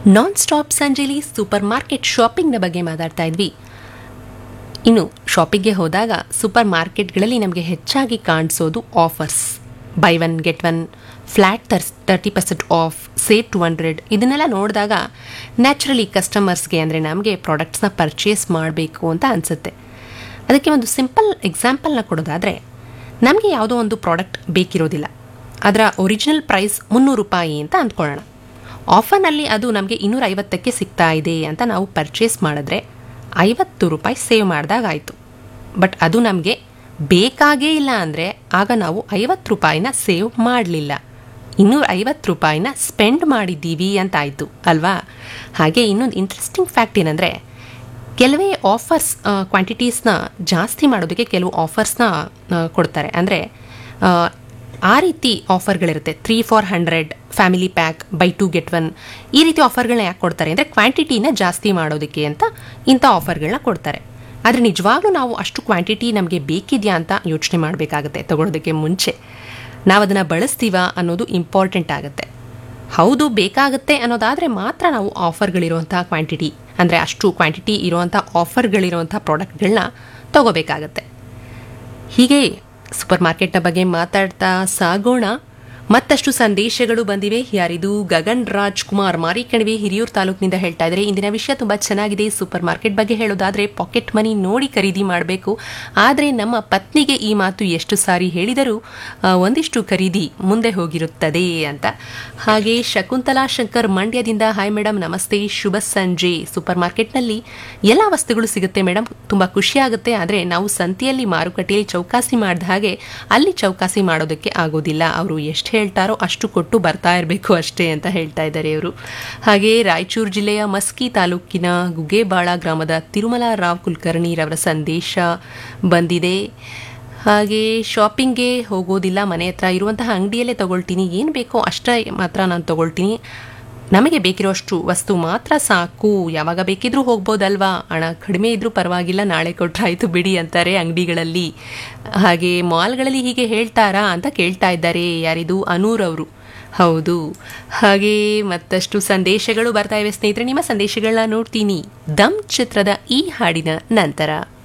ನಾನ್ nonstop ಸಂಜೆಲಿ supermarket ಶಾಪಿಂಗ್ನ ಬಗ್ಗೆ ಮಾತಾಡ್ತಾ ಇದ್ವಿ ಇನ್ನು ಶಾಪಿಂಗ್ಗೆ ಹೋದಾಗ ಸೂಪರ್ ಮಾರ್ಕೆಟ್ಗಳಲ್ಲಿ ನಮಗೆ ಹೆಚ್ಚಾಗಿ ಕಾಣಿಸೋದು offers buy one get one flat ತರ್ಸ್ thirty percent off save to hundred ಇದನ್ನೆಲ್ಲ ನೋಡಿದಾಗ ನ್ಯಾಚುರಲಿ ಕಸ್ಟಮರ್ಸ್ಗೆ ಅಂದರೆ ನಮಗೆ ಪ್ರಾಡಕ್ಟ್ಸ್ನ ಪರ್ಚೇಸ್ ಮಾಡಬೇಕು ಅಂತ ಅನಿಸುತ್ತೆ ಅದಕ್ಕೆ ಒಂದು ಸಿಂಪಲ್ ಎಕ್ಸಾಂಪಲ್ನ ಕೊಡೋದಾದರೆ ನಮಗೆ ಯಾವುದೋ ಒಂದು ಪ್ರಾಡಕ್ಟ್ ಬೇಕಿರೋದಿಲ್ಲ ಅದರ ಒರಿಜಿನಲ್ ಪ್ರೈಸ್ ಮುನ್ನೂರು ರೂಪಾಯಿ ಅಂತ ಅಂದ್ಕೊಳ್ಳೋಣ ಆಫರ್ನಲ್ಲಿ ಅದು ನಮಗೆ ಇನ್ನೂರ ಐವತ್ತಕ್ಕೆ ಸಿಗ್ತಾ ಇದೆ ಅಂತ ನಾವು ಪರ್ಚೇಸ್ ಮಾಡಿದ್ರೆ ಐವತ್ತು ರೂಪಾಯಿ ಸೇವ್ ಮಾಡಿದಾಗ ಆಯಿತು ಬಟ್ ಅದು ನಮಗೆ ಬೇಕಾಗೇ ಇಲ್ಲ ಅಂದರೆ ಆಗ ನಾವು ಐವತ್ತು ರೂಪಾಯಿನ ಸೇವ್ ಮಾಡಲಿಲ್ಲ ಇನ್ನೂರ ಐವತ್ತು ರೂಪಾಯಿನ ಸ್ಪೆಂಡ್ ಮಾಡಿದ್ದೀವಿ ಅಂತ ಆಯಿತು ಅಲ್ವಾ ಹಾಗೆ ಇನ್ನೊಂದು ಇಂಟ್ರೆಸ್ಟಿಂಗ್ ಫ್ಯಾಕ್ಟ್ ಏನಂದರೆ ಕೆಲವೇ ಆಫರ್ಸ್ ಕ್ವಾಂಟಿಟೀಸ್ನ ಜಾಸ್ತಿ ಮಾಡೋದಕ್ಕೆ ಕೆಲವು ಆಫರ್ಸ್ನ ಕೊಡ್ತಾರೆ ಅಂದರೆ ಆ ರೀತಿ ಆಫರ್ಗಳಿರುತ್ತೆ three for hundred family pack buy two get one ಈ ರೀತಿ ಆಫರ್ಗಳನ್ನ ಯಾಕೆ ಕೊಡ್ತಾರೆ ಅಂದರೆ ಕ್ವಾಂಟಿಟಿನ ಜಾಸ್ತಿ ಮಾಡೋದಕ್ಕೆ ಅಂತ ಇಂಥ ಆಫರ್ಗಳನ್ನ ಕೊಡ್ತಾರೆ ಆದರೆ ನಿಜವಾಗ್ಲೂ ನಾವು ಅಷ್ಟು ಕ್ವಾಂಟಿಟಿ ನಮಗೆ ಬೇಕಿದೆಯಾ ಅಂತ ಯೋಚನೆ ಮಾಡಬೇಕಾಗತ್ತೆ ತಗೊಳ್ಳೋದಕ್ಕೆ ಮುಂಚೆ ನಾವು ಅದನ್ನು ಬಳಸ್ತೀವಾ ಅನ್ನೋದು ಇಂಪಾರ್ಟೆಂಟ್ ಆಗುತ್ತೆ ಹೌದು ಬೇಕಾಗುತ್ತೆ ಅನ್ನೋದಾದರೆ ಮಾತ್ರ ನಾವು ಆಫರ್ಗಳಿರುವಂಥ ಕ್ವಾಂಟಿಟಿ ಅಂದರೆ ಅಷ್ಟು ಕ್ವಾಂಟಿಟಿ ಇರುವಂಥ ಆಫರ್ಗಳಿರುವಂಥ ಪ್ರಾಡಕ್ಟ್ಗಳನ್ನ ತಗೋಬೇಕಾಗತ್ತೆ ಹೀಗೆ ಸೂಪರ್ ಮಾರ್ಕೆಟ್ನ ಬಗ್ಗೆ ಮಾತಾಡ್ತಾ ಸಾಗೋಣ ಮತ್ತಷ್ಟು ಸಂದೇಶಗಳು ಬಂದಿವೆ ಯಾರಿದು ಗಗನ್ ರಾಜ್ ಕುಮಾರ್ ಮಾರಿಕಣಿವೆ ಹಿರಿಯೂರು ತಾಲೂಕಿನಿಂದ ಹೇಳ್ತಾ ಇದ್ದಾರೆ ಇಂದಿನ ವಿಷಯ ತುಂಬ ಚೆನ್ನಾಗಿದೆ ಸೂಪರ್ ಮಾರ್ಕೆಟ್ ಬಗ್ಗೆ ಹೇಳೋದಾದ್ರೆ ಪಾಕೆಟ್ ಮನಿ ನೋಡಿ ಖರೀದಿ ಮಾಡಬೇಕು ಆದರೆ ನಮ್ಮ ಪತ್ನಿಗೆ ಈ ಮಾತು ಎಷ್ಟು ಸಾರಿ ಹೇಳಿದರೂ ಆ, ಒಂದಿಷ್ಟು ಖರೀದಿ ಮುಂದೆ ಹೋಗಿರುತ್ತದೆ ಅಂತ ಹಾಗೆ ಶಕುಂತಲಾ ಶಂಕರ್ ಮಂಡ್ಯದಿಂದ ಹಾಯ್ ಮೇಡಮ್ ನಮಸ್ತೆ ಶುಭ ಸಂಜೆ ಸೂಪರ್ ಮಾರ್ಕೆಟ್ನಲ್ಲಿ ಎಲ್ಲ ವಸ್ತುಗಳು ಸಿಗುತ್ತೆ ಮೇಡಮ್ ತುಂಬ ಖುಷಿ ಆಗುತ್ತೆ ಆದರೆ ನಾವು ಸಂತೆಯಲ್ಲಿ ಮಾರುಕಟ್ಟೆಯಲ್ಲಿ ಚೌಕಾಸಿ ಮಾಡಿದ ಹಾಗೆ ಅಲ್ಲಿ ಚೌಕಾಸಿ ಮಾಡೋದಕ್ಕೆ ಆಗೋದಿಲ್ಲ ಅವರು ಎಷ್ಟು ಹೇಳ್ತಾರೋ ಅಷ್ಟು ಕೊಟ್ಟು ಬರ್ತಾ ಇರಬೇಕು ಅಷ್ಟೇ ಅಂತ ಹೇಳ್ತಾ ಇದ್ದಾರೆ ಇವರು ಹಾಗೆ ರಾಯಚೂರು ಜಿಲ್ಲೆಯ ಮಸ್ಕಿ ತಾಲೂಕಿನ ಗುಗೇಬಾಳ ಗ್ರಾಮದ ತಿರುಮಲ ರಾವ್ ಕುಲಕರ್ಣಿರವರ ಸಂದೇಶ ಬಂದಿದೆ ಹಾಗೆ ಶಾಪಿಂಗ್ಗೆ ಹೋಗೋದಿಲ್ಲ ಮನೆ ಹತ್ರ ಇರುವಂತಹ ಅಂಗಡಿಯಲ್ಲೇ ತಗೊಳ್ತೀನಿ ಏನು ಬೇಕೋ ಅಷ್ಟೇ ಮಾತ್ರ ನಾನು ತಗೊಳ್ತೀನಿ ನಮಗೆ ಬೇಕಿರೋಷ್ಟು ವಸ್ತು ಮಾತ್ರ ಸಾಕು ಯಾವಾಗ ಬೇಕಿದ್ರೂ ಹೋಗ್ಬೋದಲ್ವಾ ಹಣ ಕಡಿಮೆ ಇದ್ರೂ ಪರವಾಗಿಲ್ಲ ನಾಳೆ ಕೊಟ್ರಾಯ್ತು ಬಿಡಿ ಅಂತಾರೆ ಅಂಗಡಿಗಳಲ್ಲಿ ಹಾಗೆ ಮಾಲ್ಗಳಲ್ಲಿ ಹೀಗೆ ಹೇಳ್ತಾರಾ ಅಂತ ಕೇಳ್ತಾ ಇದ್ದಾರೆ ಯಾರಿದು ಅನೂರ್ ಅವರು ಹೌದು ಹಾಗೆ ಮತ್ತಷ್ಟು ಸಂದೇಶಗಳು ಬರ್ತಾ ಇವೆ ಸ್ನೇಹಿತರೆ ನಿಮ್ಮ ಸಂದೇಶಗಳನ್ನ ನೋಡ್ತೀನಿ ದಮ್ ಚಿತ್ರದ ಈ ಹಾಡಿನ ನಂತರ